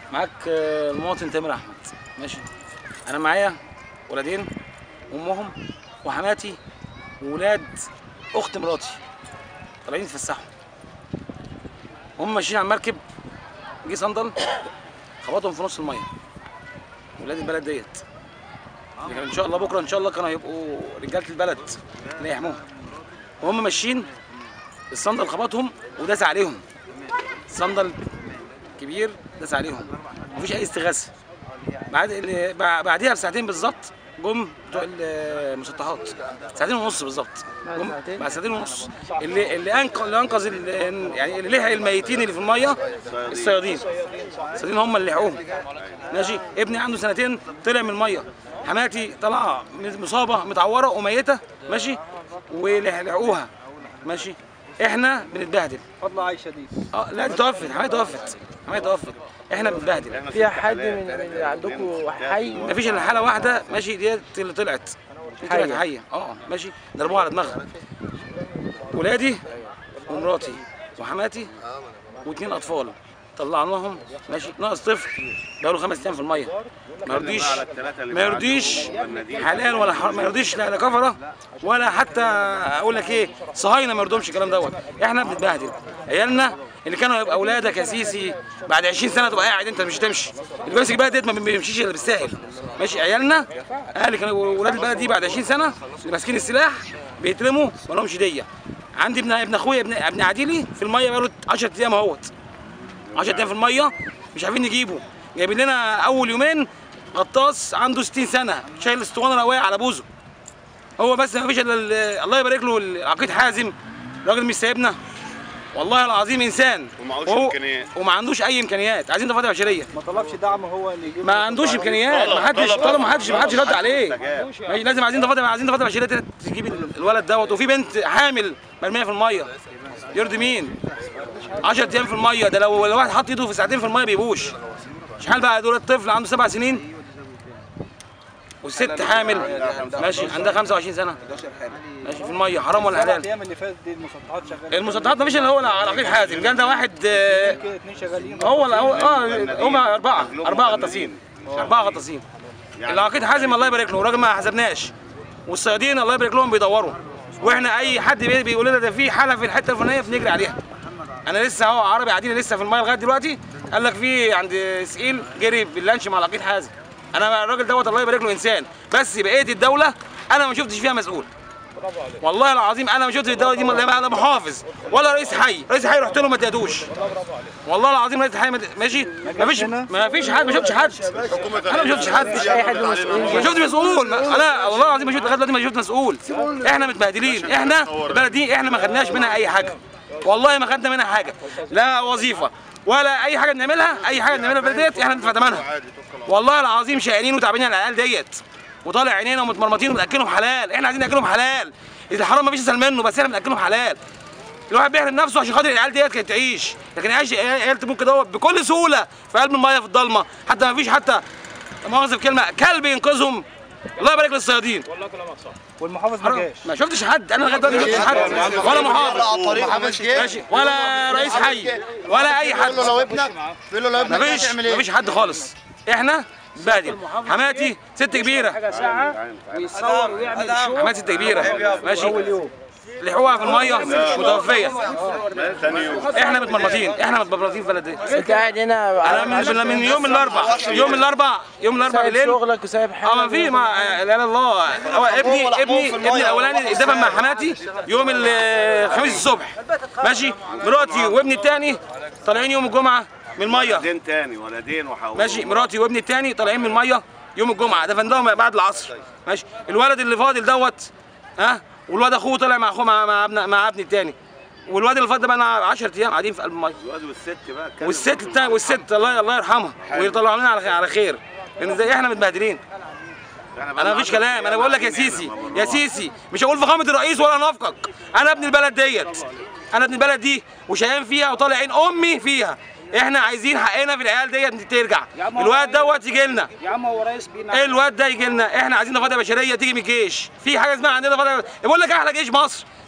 معاك آه، المواطن تامر احمد ماشي انا معايا ولدين امهم وحماتي وولاد اخت مراتي طالعين يتفسحوا هم ماشيين على المركب جه صندل خبطهم في نص الميه ولاد البلد ديت اللي كان ان شاء الله بكره ان شاء الله كانوا هيبقوا رجاله البلد اللي يحموهم وهم ماشيين الصندل خبطهم وداس عليهم صندل كبير داس عليهم مفيش اي استغاثه بعد اللي بع- بعديها بساعتين بالظبط جم بتوع المسطحات ساعتين ونص بالظبط جم بعد ساعتين ونص اللي اللي انقذ اللي انقذ ال- يعني اللي لحق الميتين اللي في الميه الصيادين الصيادين هم اللي لحقوهم ماشي ابني عنده سنتين طلع من الميه حماتي طالعه مصابه متعوره وميته ماشي ولحقوها ماشي احنا بنتبهدل فضل عايشه دي اه لا دي توفت حماتي توفت حماتي توفت احنا بنتبهدل فيها حد من من اللي عندكم حي مفيش الا حاله واحده ماشي ديت اللي طلعت دي طلعت حية. حيه اه ماشي ضربوها على دماغها ولادي ومراتي وحماتي واثنين اطفال طلعناهم ماشي ناقص طفل بقاله خمس ايام في الميه ما يرضيش ما يرضيش حلال ولا حرام ما يرضيش لا لا كفره ولا حتى اقول لك ايه صهاينه ما يرضهمش الكلام دوت احنا بنتبهدل عيالنا اللي كانوا هيبقى اولادك يا سيسي بعد 20 سنه تبقى قاعد انت مش هتمشي اللي بيمسك بقى ديت ما بيمشيش الا بالساهل ماشي عيالنا اهل كانوا ولاد البلد دي بعد 20 سنه اللي ماسكين السلاح بيترموا ما لهمش ديه عندي ابن ابن اخويا ابن ابن عديلي في الميه بقاله 10 ايام اهوت 10 ايام في الميه مش عارفين نجيبه جايبين لنا اول يومين غطاس عنده 60 سنه شايل اسطوانه روايه على بوزه هو بس ما فيش الا ال- الله يبارك له العقيد حازم راجل مش سايبنا والله العظيم انسان ومعهوش وهو- إمكانيات. وما عندوش اي امكانيات عايزين ضفادع بشريه ما طلبش دعم هو اللي يجيب ما عندوش امكانيات ما حدش طلب ما حدش ما حدش رد عليه ماشي لازم عايزين ضفادع عايزين ضفادع بشريه تجيب الولد دوت وفي بنت حامل مرميه في الميه يرضي مين 10 ايام في الميه ده لو لو واحد حط ايده في ساعتين في الميه بيبوش مش حال بقى دول الطفل عنده سبع سنين والست حامل ماشي عندها 25 سنه ماشي في الميه حرام ولا السبع حلال ايام اللي فاتت دي المسطحات شغاله المسطحات ما فيش الا هو العقيد حازم كان ده واحد آه، كده اتنين شغالين هو هو اه هم اربعه اربعه غطاسين اربعه غطاسين العقيد حازم الله يبارك له راجل ما حسبناش والصيادين الله يبارك لهم بيدوروا واحنا اي حد بي- بيقول لنا ده في حاله في الحته الفلانيه بنجري عليها انا لسه اهو عربي قاعدين لسه في المايه لغايه دلوقتي قال لك في عند سئيل جري باللانش مع العقيد حازم انا الراجل دوت الله يبارك له انسان بس بقيه الدوله انا ما شفتش فيها مسؤول والله العظيم انا ما شفتش الدوله دي لا لا محافظ ولا رئيس حي رئيس حي رحت له ما تيادوش والله العظيم رئيس حي ما ت- ماشي ما فيش ما فيش حد ما شفتش حد انا ما شفتش حد اي حد مسؤول ما شفت مسؤول ما انا والله العظيم ما شفت لغايه دلوقتي ما شفت مسؤول احنا متبهدلين احنا البلد دي احنا ما خدناش منها اي حاجه والله ما خدنا منها حاجه لا وظيفه ولا اي حاجه بنعملها اي حاجه بنعملها في البلد ديت احنا بندفع ثمنها والله العظيم شقيانين وتعبانين على العيال ديت وطالع عينينا ومتمرمطين وبناكلهم حلال احنا عايزين ناكلهم حلال الحرام ما فيش اسهل منه بس احنا بناكلهم حلال الواحد بيحرم نفسه عشان خاطر العيال ديت كانت تعيش لكن يعيش عيال تموت كده بكل سهوله في قلب الميه في الضلمه حتى ما فيش حتى لا مؤاخذه في كلمه كلب ينقذهم الله يبارك للصيادين والمحافظ ما جاش ما شفتش حد انا لغايه دلوقتي ما شفتش حد ولا محافظ محافظ جه ماشي ولا رئيس حي ولا اي حد قول له لو ابنك قول له لو ابنك مفيش هتعمل ايه؟ مفيش حد خالص احنا بادل حماتي ست كبيره ساعه ويصور ويعمل شو حماتي ست كبيره ماشي لحقوها في الميه متوفيه ثاني يوم احنا متمرمطين احنا متمرمطين في البلد دي انت قاعد هنا انا من, من, من يوم الاربع يوم الاربع يوم الاربع سايب بالليل شغلك وسايب حالك اه ما في ما لا لا الله هو ابني ابني ابني الاولاني اتدفن مع حماتي يوم ال- الخميس الصبح ماشي مراتي وابني الثاني طالعين يوم الجمعه من الميه ولدين تاني ولدين وحاول ماشي مراتي وابني الثاني طالعين من الميه يوم الجمعه دفناهم بعد العصر ماشي الولد اللي فاضل دوت ها والواد اخوه طلع مع اخوه مع مع, ابن مع ابني الثاني والواد اللي فاضل ده بقى 10 ايام قاعدين في قلب الميه الواد والست بقى اتكلم. والست التاني والست الله الله يرحمها ويطلعوا لنا على على خير لان زي احنا متبهدلين إحنا بقى انا مفيش عشر كلام انا بقول لك يا أيام سيسي ما يا بنروح. سيسي مش هقول فخامه الرئيس ولا نافقك انا ابن البلد ديت انا ابن البلد دي وشقيان فيها وطالع عين امي فيها احنا عايزين حقنا في العيال ديت ترجع الواد دوت يجي لنا يا عم هو رئيس بينا ايه الواد ده يجي لنا احنا عايزين ضفادع بشريه تيجي من الجيش في حاجه اسمها عندنا ضفادع بقول لك احلى جيش مصر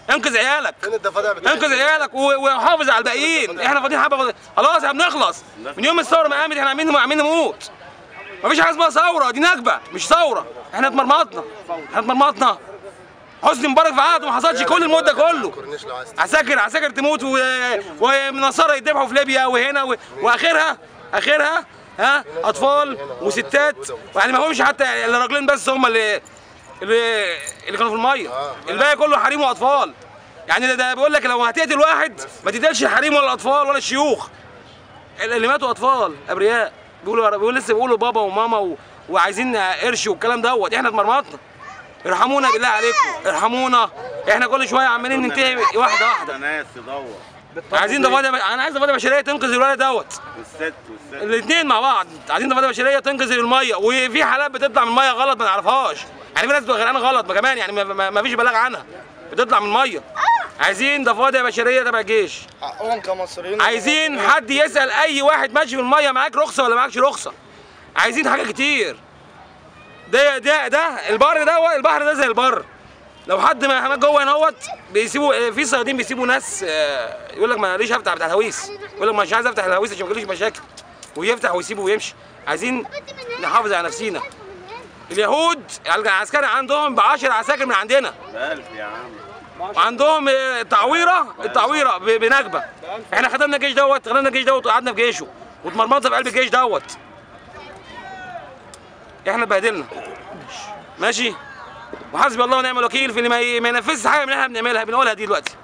انقذ عيالك فين الضفادع بتاعتك؟ انقذ عيالك و- وحافظ على الباقيين احنا فاضيين حبه فاضي- خلاص احنا بنخلص من يوم الثوره ما قامت احنا عاملين عاملين نموت مفيش حاجه اسمها ثوره دي نكبه مش ثوره احنا اتمرمطنا احنا اتمرمطنا حسني مبارك في عهده ما حصلش كل المده كله كورنيش لو عايز عساكر عساكر تموت و... ونصارى يذبحوا في ليبيا وهنا و... واخرها اخرها ها اطفال وستات يعني ما همش حتى الراجلين بس هم اللي اللي, اللي كانوا في الميه الباقي كله حريم واطفال يعني ده, ده بيقول لك لو هتقتل واحد ما تقتلش الحريم ولا الاطفال ولا الشيوخ اللي ماتوا اطفال ابرياء بيقولوا بيقولوا لسه بيقولوا بابا وماما و... وعايزين قرش والكلام دوت احنا اتمرمطنا ارحمونا بالله عليكم ارحمونا احنا كل شويه عمالين ننتهي واحده واحده ناس تدور عايزين ضفادع انا عايز ضفادع بشريه تنقذ الولد دوت والست والست الاثنين مع بعض عايزين ضفادع بشريه تنقذ الميه وفي حالات بتطلع من الميه غلط ما نعرفهاش يعني في ناس بتبقى غرقانه غلط ما كمان يعني ما- ما ما فيش بلاغ عنها بتطلع من الميه عايزين ضفادع بشريه تبع الجيش حقهم كمصريين عايزين حد يسال اي واحد ماشي في الميه معاك رخصه ولا معاكش رخصه عايزين حاجه كتير ده ده ده البر ده البحر ده زي البر لو حد ما هناك جوه هنا اهوت بيسيبوا في صيادين بيسيبوا ناس آه، يقول لك ماليش هفتح بتاع الهويس يقول لك مش عايز افتح الهويس عشان ما يجيليش مشاكل ويفتح ويسيبه ويمشي عايزين نحافظ على نفسينا اليهود العسكري عندهم ب 10 عساكر من عندنا بألف يا عم وعندهم آه، تعويره التعويره ب- بنكبه احنا خدمنا الجيش دوت خدمنا الجيش دوت وقعدنا في جيشه واتمرمطنا في قلب الجيش دوت احنا اتبهدلنا ماشي وحسبي الله ونعم الوكيل في اللي ما ي- ما ينفذش حاجه من اللي احنا بنعملها بنقولها دي دلوقتي